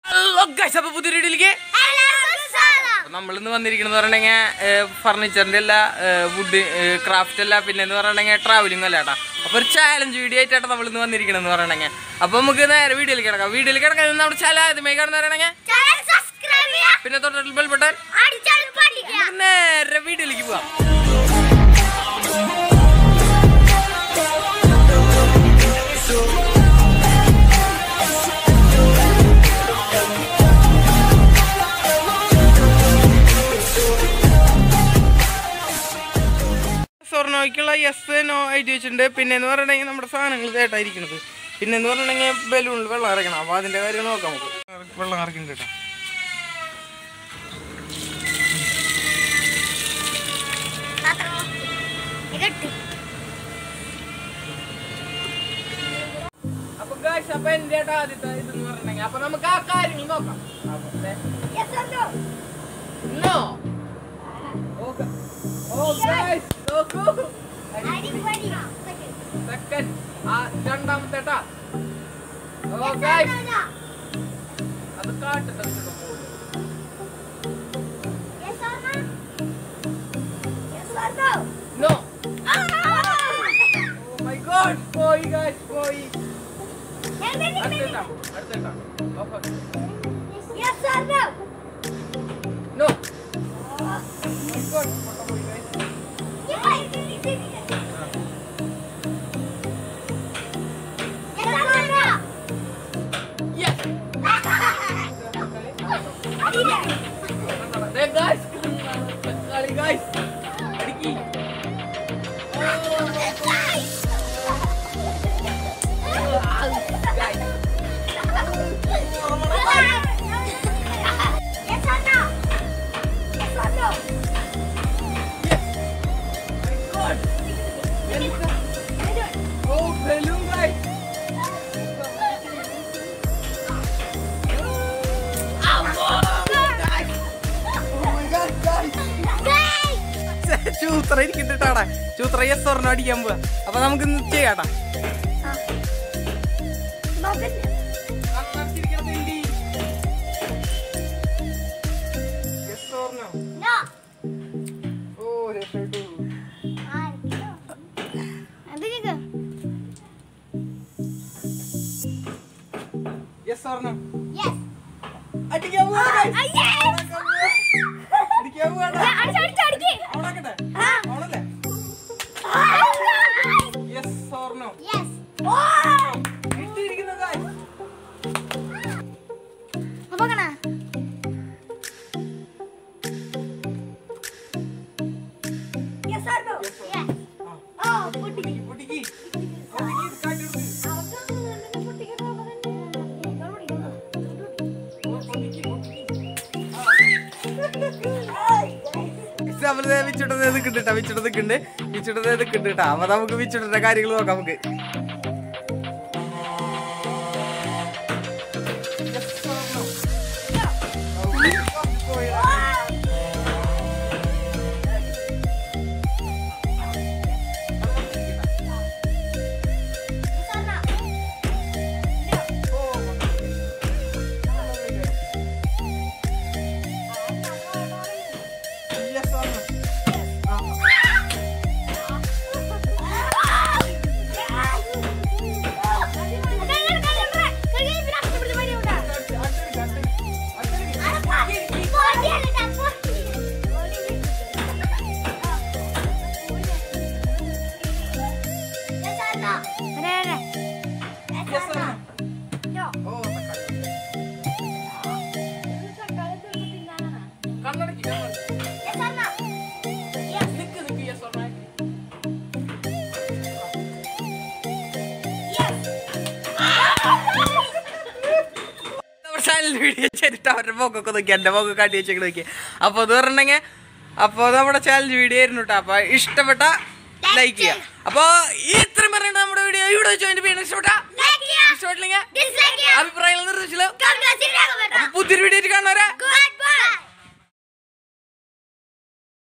Hello guys അപ്പൊ പുതിയ വീഡിയോയിലേക്ക് നമ്മൾ ഇന്ന് വന്നിരിക്കുന്നത് പറഞ്ഞെങ്കിൽ ഫർണിച്ചറിന്റെ എല്ലാ വുഡ് ക്രാഫ്റ്റ് അല്ല പിന്നെ എന്ന് പറഞ്ഞെങ്കിൽ ട്രാവലിംഗ് അല്ല കേട്ടാ അപ്പൊ ഒരു ചാലഞ്ച് വീഡിയോ ആയിട്ടാണ് നമ്മൾ ഇന്ന് വന്നിരിക്കണെന്ന് പറയണെങ്കിൽ അപ്പൊ നമുക്ക് നേരെ വീഡിയോയിൽ കിടക്കാം വീഡിയോയിൽ കിടക്കാൻ നമ്മുടെ ചാല ആദ്യമേ കാണുന്ന പറയണെങ്കിൽ പിന്നെ തൊട്ടിൽ ബെൽ ബട്ടൺ നമുക്ക് നേരെ വീഡിയോയിലേക്ക് പോവാം സ്വർണ്ണോയ്ക്കുള്ള യെസ് നോ എഴുതി വെച്ചിട്ടുണ്ട് പിന്നെ എന്ന് പറഞ്ഞിട്ടുണ്ടെങ്കിൽ നമ്മുടെ സാധനങ്ങൾ ഇതായിട്ടായിരിക്കണത് പിന്നെ എന്ന് പറഞ്ഞിട്ടുണ്ടെങ്കിൽ ബലൂണിൽ വെള്ളം ഇറക്കണം അപ്പോൾ അതിൻ്റെ കാര്യം നോക്കാം നമുക്ക് വെള്ളം ഇറക്കുന്നുണ്ട് കേട്ടോ അപ്പൊ ഗായ്സ് അപ്പൊ എൻ്റെ ഏട്ടാ ആദ്യത്തെ ഇതെന്ന് പറഞ്ഞിട്ടുണ്ടെങ്കിൽ അപ്പൊ നമുക്ക് ആ കാര്യങ്ങൾ നോക്കാം നോ ഓ ഗായ്സ് നോക്കൂ സെക്കൻഡ് ആ രണ്ടാമത്തെ ട്ടാ. ഓ ഗായ്സ് അത് കാട്ടട്ടെ ഇതിന്റെ മുകളിൽ. നോ ഓ മൈ ഗോഡ് പോയി ഗായ്സ് പോയി അടുത്തേട്ടാ അടുത്തേട്ടാ okay no my god photo പോയി ഗായ്സ് യെസ് ദേ ഗായ്സ് കളി ഗായ്സ് അടിക്കി ഗോഡ് ഓ ബലൂൺ ഗായ്സ് ചൂത്ര ഇരിക്കുന്നുട്ടാടാ ചൂത്ര യെസ് ഒരെണ്ണം അടിക്കാൻ പോവാ അപ്പൊ നമുക്ക് ഇന്ന് ചെയ്യാട്ടാ ഓ രക്ഷപ്പെട്ടു യെസ് ഒരെണ്ണം അടിക്കാൻ പോവാ അടിക്കാൻ പോവാടാ ഓണാക്കട്ടെ ഓണല്ലേ യെസ് ഒരെണ്ണം ഇട്ടിരിക്കുന്നു guys. ആ, പൊട്ടിക്ക്, പൊട്ടിക്ക്. പൊട്ടിക്ക്, ഇത് കാട്ടി കൊടുക്ക്. ഓ, പൊട്ടിക്ക്, പൊട്ടിക്ക്. നമ്മള് ദേ വിച്ചുടത് നിൽക്കുന്നുണ്ട് കേട്ടോ വിച്ചുടത് നിൽക്കുന്നുണ്ട് വിച്ചുടത് നിൽക്കുന്നുണ്ട് കേട്ടോ അപ്പൊ നമുക്ക് വിച്ചുടന്റെ കാര്യങ്ങൾ നോക്കാം നമുക്ക് കണ്ണടക്കി നിക്ക് നിക്ക് yes or no channel video ചെയ്തിട്ട് അവരുടെ മുഖമൊക്കെ നോക്കി എൻ്റെ മുഖം കാട്ടി വെച്ചേക്ക് നോക്കി അപ്പോൾ അത് പറഞ്ഞെങ്കിൽ അപ്പോൾ നമ്മുടെ ചാനൽ വീഡിയോ ആയിരുന്നു കേട്ടോ അപ്പോൾ ഇഷ്ടപ്പെട്ട ലൈക്ക് ചെയ്യുക അപ്പോൾ ഇത്രയും പറഞ്ഞിട്ട് നമ്മുടെ വീഡിയോ ഇവിടെ വെച്ച് അതിൻ്റെ വീഡിയോ ഇഷ്ടപ്പെട്ട ഇഷ്ടപ്പെട്ടില്ലെങ്കിൽ അഭിപ്രായങ്ങൾ നിർദ്ദേശിച്ചല്ലോ അപ്പോൾ പുതിയൊരു വീഡിയോ കാണുന്നവരെ Goodbye.